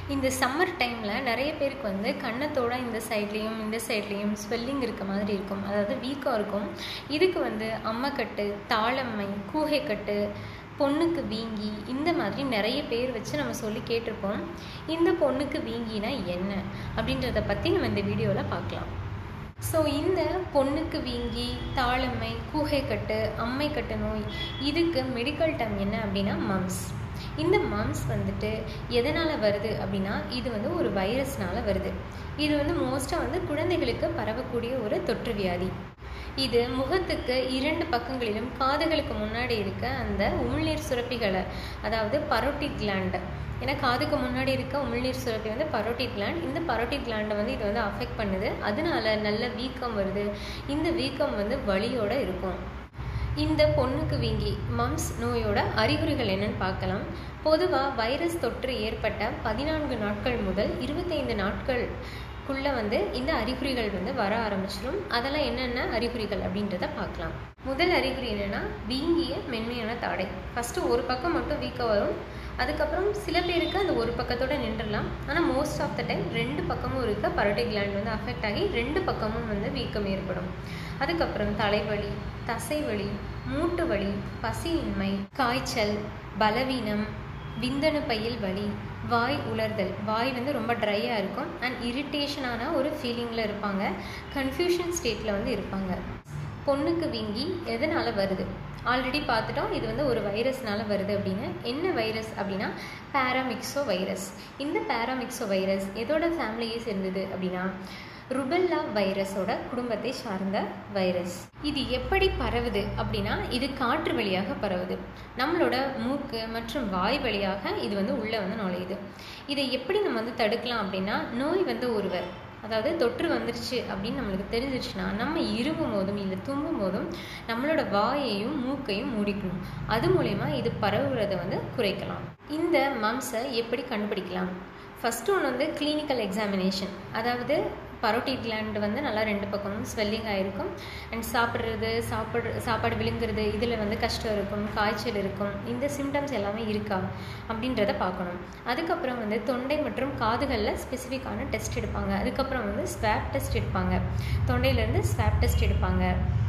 இந்த சம்மர் டைமில் நிறைய பேருக்கு வந்து கன்னத்தோட இந்த சைட்லேயும் இந்த சைட்லேயும் ஸ்வெல்லிங் இருக்க மாதிரி இருக்கும் அதாவது வீக்காக இருக்கும் இதுக்கு வந்து அம்மக்கட்டு தாளம்மை கூகைக்கட்டு பொண்ணுக்கு வீங்கி இந்த மாதிரி நிறைய பேர் வச்சு நம்ம சொல்லி கேட்டிருப்போம் இந்த பொண்ணுக்கு வீங்கினா என்ன அப்படின்றத பற்றி நம்ம இந்த வீடியோவில் பார்க்கலாம் ஸோ இந்த பொண்ணுக்கு வீங்கி தாளம்மை கூகைக்கட்டு அம்மைக்கட்டு நோய் இதுக்கு மெடிக்கல் டேர்ம் என்ன அப்படின்னா மம்ஸ் இந்த மம்ஸ் வந்துட்டு எதனால் வருது அப்படின்னா இது வந்து ஒரு வைரஸ்னால வருது இது வந்து மோஸ்ட்டாக வந்து குழந்தைகளுக்கு பரவக்கூடிய ஒரு தொற்று வியாதி இது முகத்துக்கு இரண்டு பக்கங்களிலும் காதுகளுக்கு முன்னாடி இருக்க அந்த உமிழ்நீர் சுரப்பிகளை அதாவது பரோட்டி கிளாண்ட் ஏன்னா காதுக்கு முன்னாடி இருக்க உமிழ்நீர் சுரப்பி வந்து பரோட்டி கிளாண்ட் இந்த பரோட்டி கிளாண்டை வந்து இது வந்து அஃபெக்ட் பண்ணுது அதனால நல்ல வீக்கம் வருது இந்த வீக்கம் வந்து வலியோட இருக்கும் இந்த பொண்ணுக்கு வீங்கி மம்ஸ் நோயோட அறிகுறிகள் என்னன்னு பார்க்கலாம் பொதுவாக வைரஸ் தொற்று ஏற்பட்ட பதினான்கு நாட்கள் முதல் இருபத்தைந்து நாட்கள் குள்ள வந்து இந்த அறிகுறிகள் வந்து வர ஆரம்பிச்சிடும் அதெல்லாம் என்னென்ன அறிகுறிகள் அப்படின்றத பார்க்கலாம் முதல் அறிகுறி என்னென்னா வீங்கிய மென்மையான தாடை ஃபஸ்ட்டு ஒரு பக்கம் மட்டும் வீக்கம் வரும் அதுக்கப்புறம் சில பேருக்கு அந்த ஒரு பக்கத்தோட நின்றுடலாம் ஆனால் மோஸ்ட் ஆஃப் த டைம் ரெண்டு பக்கமும் இருக்க பரோட்டை கிளாண்ட் வந்து அஃபெக்ட் ஆகி ரெண்டு பக்கமும் வந்து வீக்கம் ஏற்படும் அதுக்கப்புறம் தலைவலி தசைவலி மூட்டு வலி பசியின்மை காய்ச்சல் பலவீனம் விந்தணு பையில் வலி வாய் உலர்தல் வாய் வந்து ரொம்ப ட்ரையாக இருக்கும் அண்ட் இரிட்டேஷனான ஒரு ஃபீலிங்கில் இருப்பாங்க கன்ஃபியூஷன் ஸ்டேட்டில் வந்து இருப்பாங்க பொண்ணுக்கு வீங்கி எதனால் வருது ஆல்ரெடி பார்த்துட்டோம் இது வந்து ஒரு வைரஸ்னால வருது அப்படின்னு என்ன வைரஸ் அப்படின்னா பேராமிக்ஸோ வைரஸ் இந்த பேராமிக்ஸோ வைரஸ் எதோட ஃபேமிலியை சேர்ந்தது அப்படின்னா ருபெல்லா வைரஸோட குடும்பத்தை சார்ந்த வைரஸ் இது எப்படி பரவுது அப்படின்னா இது காற்று வழியாக பரவுது நம்மளோட மூக்கு மற்றும் வாய் வழியாக இது வந்து உள்ளே வந்து நுழையுது இதை எப்படி நம்ம வந்து தடுக்கலாம் அப்படின்னா நோய் வந்து ஒருவர் அதாவது தொற்று வந்துருச்சு அப்படின்னு நம்மளுக்கு தெரிஞ்சிருச்சுன்னா நம்ம இருமும் போதும் இல்லை தும்பும் போதும் நம்மளோட வாயையும் மூக்கையும் மூடிக்கணும் அது மூலயமா இது பரவுறதை வந்து குறைக்கலாம் இந்த மம்ஸை எப்படி கண்டுபிடிக்கலாம் ஃபஸ்ட்டு ஒன்று வந்து கிளினிக்கல் எக்ஸாமினேஷன் அதாவது பரோட்டி கிளாண்ட் வந்து நல்லா ரெண்டு பக்கமும் ஸ்வெல்லிங் ஆகிருக்கும் அண்ட் சாப்பிட்றது சாப்பிட்ற சாப்பாடு விழுங்குறது இதில் வந்து கஷ்டம் இருக்கும் காய்ச்சல் இருக்கும் இந்த சிம்டம்ஸ் எல்லாமே இருக்கா அப்படின்றத பார்க்கணும் அதுக்கப்புறம் வந்து தொண்டை மற்றும் காதுகளில் ஸ்பெசிஃபிக்கான டெஸ்ட் எடுப்பாங்க அதுக்கப்புறம் வந்து ஸ்வாப் டெஸ்ட் எடுப்பாங்க தொண்டையிலேருந்து ஸ்வாப் டெஸ்ட் எடுப்பாங்க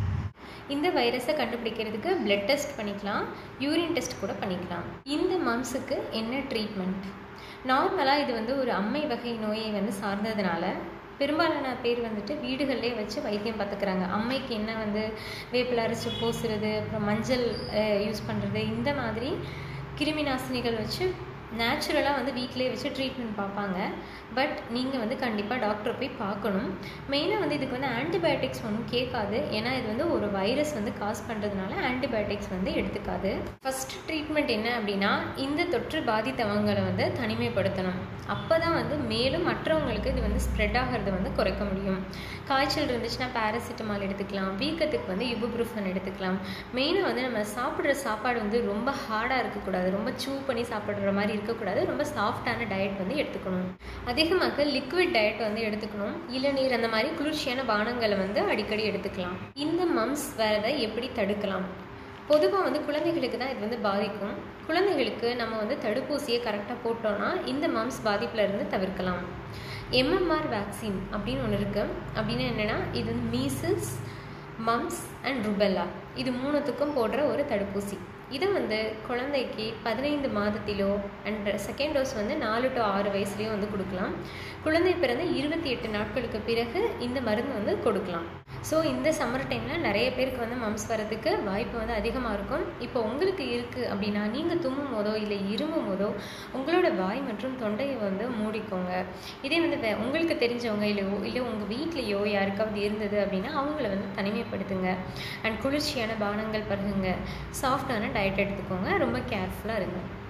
இந்த வைரஸை கண்டுபிடிக்கிறதுக்கு பிளட் டெஸ்ட் பண்ணிக்கலாம் யூரின் டெஸ்ட் கூட பண்ணிக்கலாம் இந்த மம்ஸுக்கு என்ன ட்ரீட்மெண்ட் நார்மலாக இது வந்து ஒரு அம்மை வகை நோயை வந்து சார்ந்ததுனால பெரும்பாலான பேர் வந்துட்டு வீடுகளிலே வச்சு வைத்தியம் பார்த்துக்கிறாங்க அம்மைக்கு என்ன வந்து வேப்பில் அரைச்சி பூசுறது அப்புறம் மஞ்சள் யூஸ் பண்ணுறது இந்த மாதிரி கிருமி நாசினிகள் வச்சு நேச்சுரலாக வந்து வீட்டிலே வச்சு ட்ரீட்மெண்ட் பார்ப்பாங்க பட் நீங்கள் வந்து கண்டிப்பாக டாக்டரை போய் பார்க்கணும் மெயினாக வந்து இதுக்கு வந்து ஆன்டிபயோட்டிக்ஸ் ஒன்றும் கேட்காது ஏன்னா இது வந்து ஒரு வைரஸ் வந்து காஸ் பண்ணுறதுனால ஆன்டிபயோட்டிக்ஸ் வந்து எடுத்துக்காது ஃபஸ்ட் ட்ரீட்மெண்ட் என்ன அப்படின்னா இந்த தொற்று பாதித்தவங்களை வந்து தனிமைப்படுத்தணும் அப்போ தான் வந்து மேலும் மற்றவங்களுக்கு இது வந்து ஸ்ப்ரெட் ஆகிறத வந்து குறைக்க முடியும் காய்ச்சல் இருந்துச்சுன்னா பேராசிட்டமால் எடுத்துக்கலாம் வீக்கத்துக்கு வந்து இபுப்ரூஃபன் எடுத்துக்கலாம் மெயினாக வந்து நம்ம சாப்பிட்ற சாப்பாடு வந்து ரொம்ப ஹார்டாக இருக்கக்கூடாது ரொம்ப சூ பண்ணி சாப்பிட்ற மாதிரி இருக்கக்கூடாது ரொம்ப சாஃப்டான டயட் வந்து எடுத்துக்கணும் அதிகமாக லிக்விட் டயட் வந்து எடுத்துக்கணும் இளநீர் அந்த மாதிரி குளிர்ச்சியான பானங்களை வந்து அடிக்கடி எடுத்துக்கலாம் இந்த மம்ஸ் வரதை எப்படி தடுக்கலாம் பொதுவாக வந்து குழந்தைகளுக்கு தான் இது வந்து பாதிக்கும் குழந்தைகளுக்கு நம்ம வந்து தடுப்பூசியை கரெக்டாக போட்டோன்னா இந்த மம்ஸ் பாதிப்பில் இருந்து தவிர்க்கலாம் எம்எம்ஆர் வேக்சின் அப்படின்னு ஒன்று இருக்குது அப்படின்னு என்னென்னா இது வந்து மீசில்ஸ் மம்ஸ் அண்ட் ருபெல்லா இது மூணுத்துக்கும் போடுற ஒரு தடுப்பூசி இதை வந்து குழந்தைக்கு பதினைந்து மாதத்திலோ அண்ட் செகண்ட் டோஸ் வந்து நாலு டு ஆறு வயசுலேயோ வந்து கொடுக்கலாம் குழந்தை பிறந்த இருபத்தி எட்டு நாட்களுக்கு பிறகு இந்த மருந்து வந்து கொடுக்கலாம் ஸோ இந்த சம்மர் டைமில் நிறைய பேருக்கு வந்து மம்ஸ் வரதுக்கு வாய்ப்பு வந்து அதிகமாக இருக்கும் இப்போ உங்களுக்கு இருக்குது அப்படின்னா நீங்கள் தும்மும் போதோ இல்லை இருமும் போதோ உங்களோட வாய் மற்றும் தொண்டையை வந்து மூடிக்கோங்க இதே வந்து வே உங்களுக்கு தெரிஞ்சவங்க இல்லை இல்லை உங்கள் வீட்லேயோ யாருக்காவது இருந்தது அப்படின்னா அவங்கள வந்து தனிமைப்படுத்துங்க அண்ட் குளிர்ச்சியான பானங்கள் பருகுங்க சாஃப்டான டயட் எடுத்துக்கோங்க ரொம்ப கேர்ஃபுல்லாக இருங்க